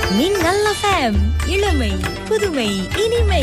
மின்னல் எஃப்எம் இளமை புதுமை இனிமை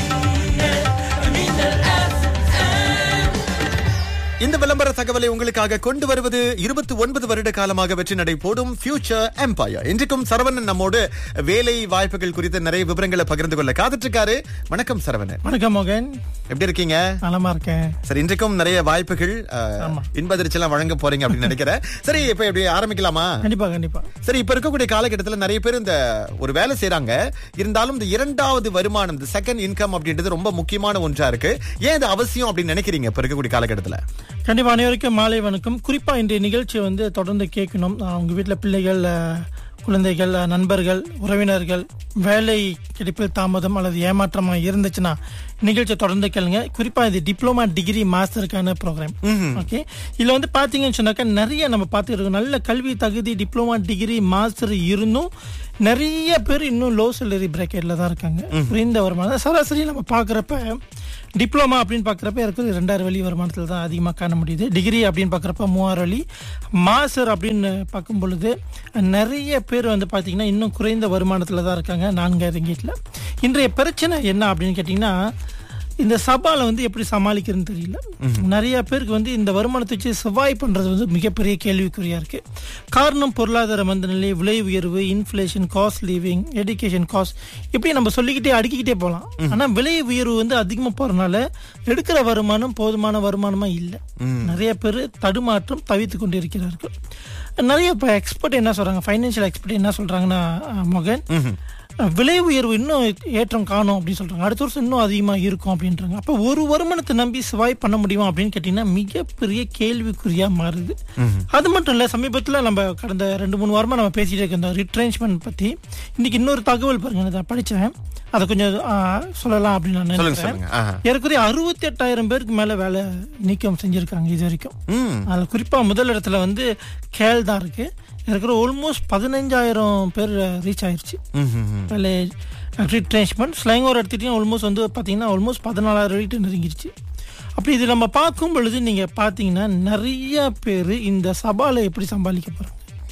இந்த விளம்பர தகவலை உங்களுக்காக கொண்டு வருவது இருபத்தி ஒன்பது வருட காலமாக வெற்றி நடை போடும் ஃபியூச்சர் எம்பயர் இன்றைக்கும் சரவணன் நம்மோடு வேலை வாய்ப்புகள் குறித்த நிறைய விவரங்களை பகிர்ந்து கொள்ள காத்துட்டு இருக்காரு வணக்கம் சரவணன் வணக்கம் மோகன் எப்படி இருக்கீங்க நலமா இருக்கேன் சரி இன்றைக்கும் நிறைய வாய்ப்புகள் அஹ், இன்பதிர்ச்சி எல்லாம் வழங்க போறீங்க அப்படின்னு நினைக்கிறேன் சரி இப்ப எப்படி ஆரம்பிக்கலாமா கண்டிப்பா கண்டிப்பா சரி இப்ப இருக்கக்கூடிய காலகட்டத்துல நிறைய பேர் இந்த ஒரு வேலை செய்றாங்க இருந்தாலும் இந்த இரண்டாவது வருமானம் இந்த செகண்ட் இன்கம் அப்படின்றது ரொம்ப முக்கியமான ஒன்றா இருக்கு ஏன் இது அவசியம் அப்படின்னு நினைக்கிறீங்க இப்ப இருக்கக்கூடிய காலகட்டத்துல கண்டிப்பா அனைவருக்கும் மாலை வணக்கம் குறிப்பா இன்றைய நிகழ்ச்சியை வந்து தொடர்ந்து கேட்கணும் ஆஹ் உங்க வீட்டுல பிள்ளைகள் ஆஹ், குழந்தைகள் ஆஹ், நண்பர்கள் உறவினர்கள் வேலை கிடைப்பில் தாமதம் அல்லது ஏமாற்றமா இருந்துச்சுன்னா நிகழ்ச்சியை தொடர்ந்து கேளுங்க குறிப்பா இது டிப்ளமா டிகிரி மாஸ்டருக்கான ப்ரோக்ராம் ஓகே இதுல வந்து பாத்தீங்கன்னு சொன்னாக்கா நிறைய நம்ம பார்த்துருக்கோம் நல்ல கல்வி தகுதி டிப்ளமா டிகிரி மாஸ்டர் இருந்தும் நிறைய பேர் இன்னும் லோ சேலரி பிரேக்கெட்ல தான் இருக்காங்க குறைந்த வருமானம் சராசரி நம்ம பாக்குறப்ப டிப்ளமா அப்படின்னு பார்க்குறப்ப இருக்கிறது ரெண்டாயிரம் வழி வருமானத்தில் தான் அதிகமாக காண முடியுது டிகிரி அப்படின்னு பார்க்குறப்ப மூவாயிரம் வழி மாஸ்டர் அப்படின்னு பார்க்கும் பொழுது நிறைய பேர் வந்து பார்த்தீங்கன்னா இன்னும் குறைந்த வருமானத்தில் தான் இருக்காங்க நான்காயிரம் கீட்டில் இன்றைய பிரச்சனை என்ன அப்படின்னு கேட்டிங்கன்னா இந்த சபால வந்து எப்படி சமாளிக்கிறதுன்னு தெரியல நிறைய பேருக்கு வந்து இந்த வருமானத்தை வச்சு சர்வாய் பண்றது வந்து மிகப்பெரிய கேள்விக்குறியா இருக்கு காரணம் பொருளாதார மந்தநிலை விலை உயர்வு inflation cost living education cost இப்படி நம்ம சொல்லிக்கிட்டே அடுக்கிக்கிட்டே போகலாம் ஆனா விலை உயர்வு வந்து அதிகமா போறதுனால எடுக்கிற வருமானம் போதுமான வருமானமா இல்லை நிறைய பேர் தடுமாற்றம் தவித்து கொண்டிருக்கிறார்கள் நிறைய இப்போ எக்ஸ்பர்ட் என்ன சொல்றாங்க ஃபைனான்சியல் எக்ஸ்பர்ட் என்ன சொல்றாங்கன்னா அஹ், மோகன் விலை உயர்வு இன்னும் ஏற்றம் காணும் அப்படின்னு சொல்றாங்க அடுத்த வருஷம் இன்னும் அதிகமா இருக்கும் அப்படின்றாங்க அப்ப ஒரு வருமானத்தை நம்பி ஸ்வாய் பண்ண முடியுமா அப்படின்னு கேட்டீங்கன்னா மிகப்பெரிய கேள்விக்குறியா மாறுது அது மட்டும் இல்ல சமீபத்துல நம்ம கடந்த ரெண்டு மூணு வாரமா நம்ம பேசிட்டு இருக்க இந்த ரிட்ரென்ச்மெண்ட் பத்தி இன்னைக்கு இன்னொரு தகவல் பாருங்க நான் படிச்சேன் அதை கொஞ்சம் ஆ, சொல்லலாம் அப்படின்னு நான் சொல்லுங்க நினைக்கிறேன் சொல்லுங்க ஆஹா. ஏறக்குறைய அறுபத்தி எட்டாயிரம் பேருக்கு மேல வேலை நீக்கம் செஞ்சிருக்காங்க இது வரைக்கும் ம் அதுல குறிப்பா முதல் இடத்துல வந்து கேல் தான் இருக்கு இருக்கிற ஆல்மோஸ்ட் பதினஞ்சாயிரம் பேர் ரீச் ஆயிருச்சு ம், ம், ம். வேலை ரிட்ரேஷ்மெண்ட் ஸ்லாங்கோர் எடுத்துட்டீங்கன்னா ஆல்மோஸ்ட் வந்து பார்த்தீங்கன்னா ஆல்மோஸ்ட் பதினாலாயிரம் வரைக்கும் நெருங்கிருச்சு அப்படி இது நம்ம பார்க்கும் பொழுது நீங்கள் பார்த்தீங்கன்னா நிறைய பேர் இந்த சபால எப்படி சமாளிக்க போகிறாங்க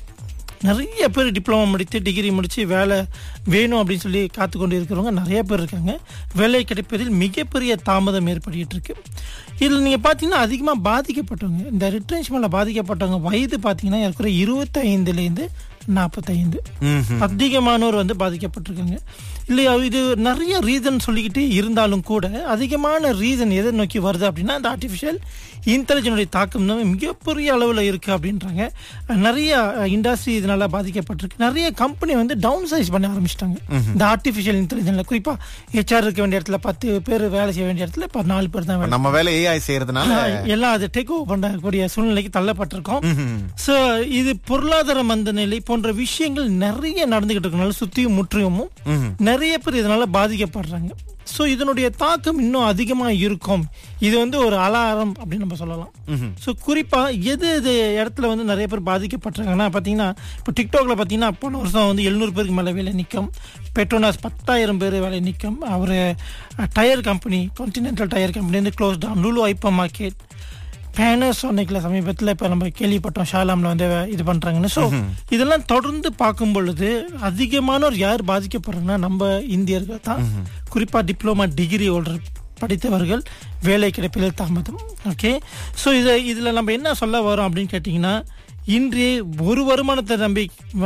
நிறைய பேர் டிப்ளமோ முடித்து டிகிரி முடித்து வேலை வேணும் அப்படின்னு சொல்லி காத்து கொண்டு இருக்கிறவங்க நிறைய பேர் இருக்காங்க வேலை கிடைப்பதில் மிகப்பெரிய தாமதம் ஏற்பட்டுட்டு இருக்கு இதில் நீங்கள் பார்த்தீங்கன்னா அதிகமாக பாதிக்கப்பட்டவங்க இந்த ரிட்ரென்ச்மெண்ட்டில் பாதிக்கப்பட்டவங்க வயது பார்த்தீங்கன்னா இருக்கிற இருபத்தைந்துலேருந்து நாற்பத்தைந்து ம், ம். அதிகமானோர் வந்து பாதிக்கப்பட்டிருக்காங்க இல்லையா இது நிறைய ரீசன் சொல்லிக்கிட்டே இருந்தாலும் கூட அதிகமான ரீசன் எதை நோக்கி வருது அப்படின்னா இந்த ஆர்டிஃபிஷியல் இன்டெலிஜென்டோடைய தாக்கம் தான் மிகப்பெரிய அளவில் இருக்கு அப்படின்றாங்க நிறைய இண்டஸ்ட்ரி இதனால பாதிக்கப்பட்டிருக்கு நிறைய கம்பெனி வந்து டவுன் சைஸ் பண்ண ஆரம்பிச்சிட்டாங்க இந்த ஆர்டிஃபிஷியல் இன்டெலிஜென்ட்ல குறிப்பா ஹெச்ஆர் இருக்க வேண்டிய இடத்துல பத்து பேர் வேலை செய்ய வேண்டிய இடத்துல இப்போ நாலு பேர் தான் வேலை நம்ம வேலை ஏஐ செய்யறதுனால எல்லாம் அது டேக் ஓவர் பண்ணக்கூடிய சூழ்நிலைக்கு தள்ளப்பட்டிருக்கோம் ம்ஹும். சோ இது பொருளாதார மந்த நிலை போன்ற விஷயங்கள் நிறைய நடந்துகிட்டு இருக்கனால சுத்தியும் முற்றியுமும் நிறைய பேர் இதனால பாதிக்கப்படுறாங்க சோ இதனுடைய தாக்கம் இன்னும் அதிகமா இருக்கும் இது வந்து ஒரு அலாரம் அப்படின்னு நம்ம சொல்லலாம் சோ குறிப்பா எது எது இடத்துல வந்து நிறைய பேர் பாதிக்கப்பட்டிருக்காங்கன்னா பாத்தீங்கன்னா இப்போ டிக்டாக்ல பாத்தீங்கன்னா போன வருஷம் வந்து எழுநூறு பேருக்கு மேல வேலை நிற்கும் பெட்ரோனாஸ் பத்தாயிரம் பேர் வேலை நிற்கும் அவர் tyre company Continental tyre company வந்து close down Lulu hypermarket பேனசோனிக்ல சமீபத்தில் இப்போ நம்ம கேள்விப்பட்டோம் ஷாலாம்ல வந்து இது பண்றாங்கன்னு ஸோ இதெல்லாம் தொடர்ந்து பார்க்கும் பொழுது அதிகமானோர் யார் பாதிக்கப்படுறாங்கன்னா நம்ம இந்தியர்கள் தான் குறிப்பா டிப்ளமா டிகிரி ஹோல்டர் படித்தவர்கள் வேலை கிடைப்பதில் தாமதம் ஓகே ஸோ இதை இதில் நம்ம என்ன சொல்ல வரோம் அப்படின்னு கேட்டிங்கன்னா இன்றைய ஒரு வருமானத்தை நம்பி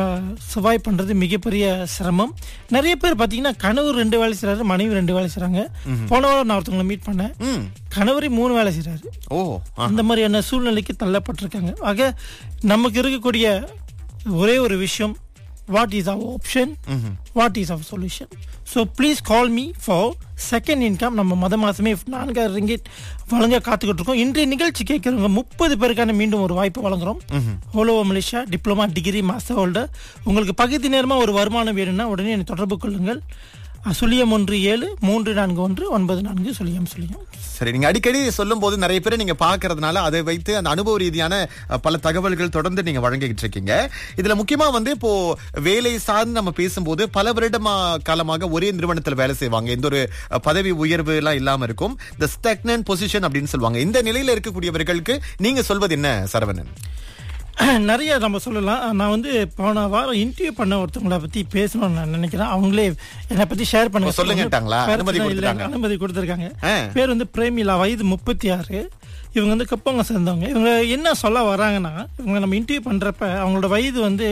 சுவாய் பண்றது மிகப்பெரிய சிரமம் நிறைய பேர் பாத்தீங்கன்னா கணவர் ரெண்டு வேலை செய்றாரு மனைவி ரெண்டு வேலை செய்றாங்க போன வாரம் நான் ஒருத்தவங்களை மீட் பண்ணேன் ம். கணவரே மூணு வேலை செய்றாரு ஓ ஆ. அந்த மாதிரியான சூழ்நிலைக்கு தள்ளப்பட்டிருக்காங்க ஆக நமக்கு இருக்கக்கூடிய ஒரே ஒரு விஷயம் what is our option what is our solution so please call me for second income நம்ம மத மாதமே நான்காயிரம் ரிங்கிட் வழங்க காத்துக்கிட்டு இருக்கோம் இன்றைய நிகழ்ச்சி கேட்குறவங்க முப்பது பேருக்கான மீண்டும் ஒரு வாய்ப்பு வழங்குறோம் ஹோலோ Malaysia diploma degree master holder உங்களுக்கு பகுதி நேரமாக ஒரு வருமானம் வேணும்னா உடனே என்னை தொடர்பு கொள்ளுங்கள் அஹ், சுழியம் ஒன்று ஏழு மூன்று நான்கு ஒன்று ஒன்பது நான்கு சுழியம் சுழியம் சரி நீங்க அடிக்கடி சொல்லும் போது நிறைய பேரை நீங்க பாக்குறதுனால அதை வைத்து அந்த அனுபவ ரீதியான அஹ், பல தகவல்கள் தொடர்ந்து நீங்க வழங்கிட்டு இருக்கீங்க இதுல முக்கியமா வந்து இப்போ வேலை சார்ந்து நம்ம பேசும்போது பல வருடமா காலமாக ஒரே நிறுவனத்தில் வேலை செய்வாங்க எந்த ஒரு அஹ், பதவி உயர்வு எல்லாம் இல்லாம இருக்கும் இந்த ஸ்டக்னன் பொசிஷன் அப்படின்னு சொல்லுவாங்க இந்த நிலையில இருக்கக்கூடியவர்களுக்கு நீங்க சொல்வது என்ன சரவணன் நிறைய நம்ம சொல்லலாம் நான் வந்து போன வாரம் இன்டர்வியூ பண்ண ஒருத்தவங்கள பத்தி பேசணும்னு நான் நினைக்கிறேன் அவங்களே என்னை பத்தி ஷேர் பண்ண ஓ, சொல்லுங்கட்டாங்களா? அனுமதி கொடுத்துட்டாங்க. அனுமதி கொடுத்துருக்காங்க ஆ. பேர் வந்து பிரேமிலா வயது முப்பத்தி ஆறு இவங்க வந்து கப்பவங்க சேர்ந்தவங்க இவங்க என்ன சொல்ல வராங்கன்னா இவங்க நம்ம இன்டர்வியூ பண்றப்ப அவங்களோட வயது வந்து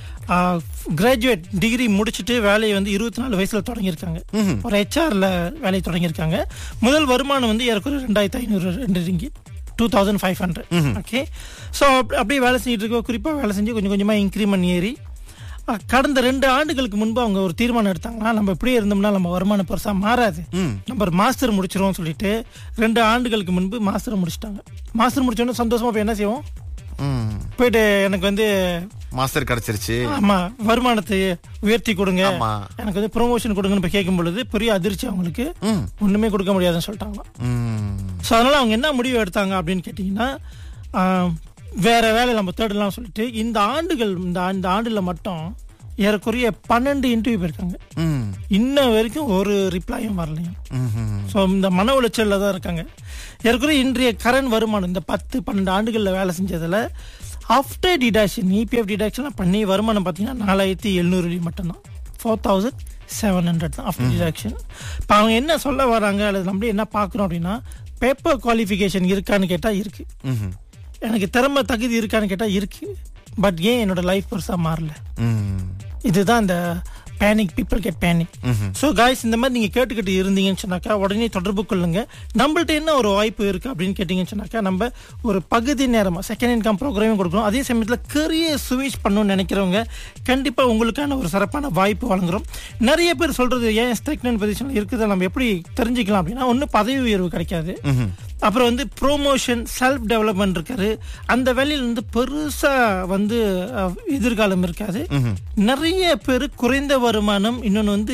கிராஜுவேட் டிகிரி முடிச்சுட்டு வேலையை வந்து இருபத்தி நாலு வயசுல தொடங்கியிருக்காங்க ஒரு ஹெச்ஆர்ல வேலையை தொடங்கியிருக்காங்க முதல் வருமானம் வந்து ஏறக்குறைய ரெண்டாயிரத்தி ஐநூறு ரெண்டு ringgit two thousand five hundred okay so அப்படியே வேலை செஞ்சுட்டு இருக்கோம் குறிப்பாக வேலை செஞ்சு கொஞ்சம் கொஞ்சமாக இன்க்ரிமெண்ட் ஏறி அஹ், கடந்த ரெண்டு ஆண்டுகளுக்கு முன்பு அவங்க ஒரு தீர்மானம் எடுத்தாங்கன்னா நம்ம இப்படியே இருந்தோம்னா நம்ம வருமானம் பெருசாக மாறாது நம்ம ஒரு மாஸ்டர் முடிச்சிருவோம் சொல்லிட்டு ரெண்டு ஆண்டுகளுக்கு முன்பு மாஸ்டர் முடிச்சிட்டாங்க மாஸ்டர் முடிச்சோன்னே சந்தோஷமா போய் என்ன செய்வோம் ம். போயிட்டு எனக்கு வந்து மாஸ்டர் கிடைச்சிருச்சு ஆமா வருமானத்தை உயர்த்தி கொடுங்க ஆமா. எனக்கு வந்து ப்ரொமோஷன் கொடுங்கன்னு போய் கேட்கும் பொழுது பெரிய அதிர்ச்சி அவங்களுக்கு ம். ஒண்ணுமே கொடுக்க முடியாதுன்னு சொல்லிட்டாங்க ம். ஸோ அதனால அவங்க என்ன முடிவு எடுத்தாங்க அப்படின்னு கேட்டிங்கன்னா ஆஹ், வேற வேலை நம்ம தேடலாம் சொல்லிட்டு இந்த ஆண்டுகள் இந்த ஆ- இந்த ஆண்டுல மட்டும் ஏறக்குறைய பன்னெண்டு இன்டர்வியூ போயிருக்காங்க ம். இன்ன வரைக்கும் ஒரு ரிப்ளையும் வரலையும் ம்ஹும். ஸோ இந்த மன உளைச்சல்ல தான் இருக்காங்க ஏற்கனவே இன்றைய கரண்ட் வருமானம் இந்த பத்து பன்னெண்டு ஆண்டுகளில் வேலை செஞ்சதுல ஆஃப்டர் டிடாக்ஷன் இபிஎஃப் டிடாக்ஷன்லாம் பண்ணி வருமானம் பார்த்தீங்கன்னா நாலாயிரத்தி எழுநூறு மட்டும்தான் ஃபோர் தௌசண்ட் செவன் ஹண்ட்ரட் தான் ஆஃப்டர் டிடாக்ஷன் இப்போ அவங்க என்ன சொல்ல வராங்க அல்லது நம்மளே என்ன பார்க்குறோம் அப்படின்னா பேப்பர் குவாலிஃபிகேஷன் இருக்கான்னு கேட்டால் இருக்கு ம்ஹும். எனக்கு திறமை தகுதி இருக்கான்னு கேட்டால் இருக்கு பட் ஏன் என்னோட லைஃப் பெருசாக மாறல ம். இதுதான் இந்த பேனிக் பீப்புள் கெட் பேனிக் ம்ஹும். ஸோ காய்ஸ் இந்த மாதிரி நீங்க கேட்டுக்கிட்டு இருந்தீங்கன்னு சொன்னாக்கா உடனே தொடர்பு கொள்ளுங்க நம்மள்ட்ட என்ன ஒரு வாய்ப்பு இருக்கு அப்படின்னு கேட்டீங்கன்னு சொன்னாக்கா நம்ம ஒரு பகுதி நேரமா செகண்ட் இன்கம் ப்ரோக்ராமும் கொடுக்குறோம் அதே சமயத்தில் கரியர் சுவிச் பண்ணணும்னு நினைக்கிறவங்க கண்டிப்பா உங்களுக்கான ஒரு சிறப்பான வாய்ப்பு வழங்குறோம் நிறைய பேர் சொல்றது ஏன் ஸ்டெக்னன் பொசிஷன் இருக்குது நம்ம எப்படி தெரிஞ்சுக்கலாம் அப்படின்னா ஒன்றும் பதவி உயர்வு கிடைக்காது ம்ஹும். அப்புறம் வந்து ப்ரோமோஷன் செல்ஃப் டெவலப்மெண்ட் இருக்காரு அந்த வேலையில வந்து பெருசா வந்து அஹ், எதிர்காலம் இருக்காது நிறைய பேர் குறைந்த வருமானம் இன்னொன்னு வந்து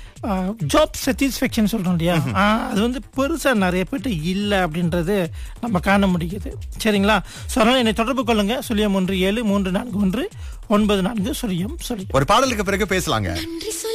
ஜாப் சாட்டிஸ்ஃபேக்ஷன் சொல்றோம் இல்லையா ஆஹ், அது வந்து பெருசா நிறைய பேர்ட்ட இல்லை அப்படின்றது நம்ம காண முடியுது சரிங்களா ஸோ அதனால என்னை தொடர்பு கொள்ளுங்க சுழியம் ஒன்று ஏழு மூன்று நான்கு ஒன்று ஒன்பது நான்கு சுழியம் சுழியம் ஒரு பாடலுக்கு பிறகு பேசலாங்க நன்றி சொல்லி